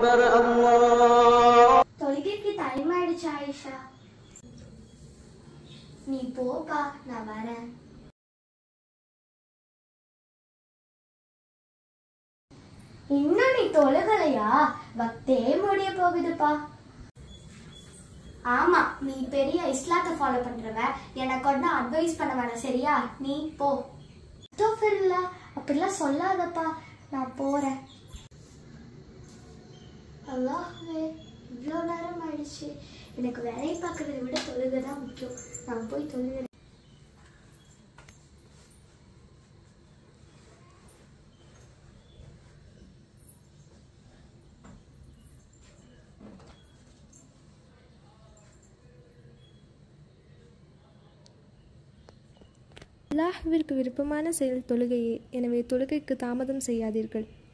أكبر الله தொழுகைக்கு டைம் ஆயிடுச்சு ஆயிஷா நீ போப்பா நான் வரேன் இன்னும் நீ தொழுகலையா வக்தே முடிய போகுதுப்பா ஆமா நீ பெரிய இஸ்லாத்தை ஃபாலோ பண்றவ எனக்கு ஒன்றும் அட்வைஸ் பண்ண வேணாம் சரியா நீ போ இல்ல அப்படிலாம் சொல்லாதப்பா நான் போறேன் அல்லாஹ்வே இவ்வளோ நேரம் ஆயிடுச்சு எனக்கு வேலையை பார்க்கறதை விட தொழுகை தான் முக்கியம் நான் போய் தொழுகிறேன் அல்லாஹ்விற்கு விருப்பமான செயல் தொழுகையே எனவே தொழுகைக்கு தாமதம் செய்யாதீர்கள்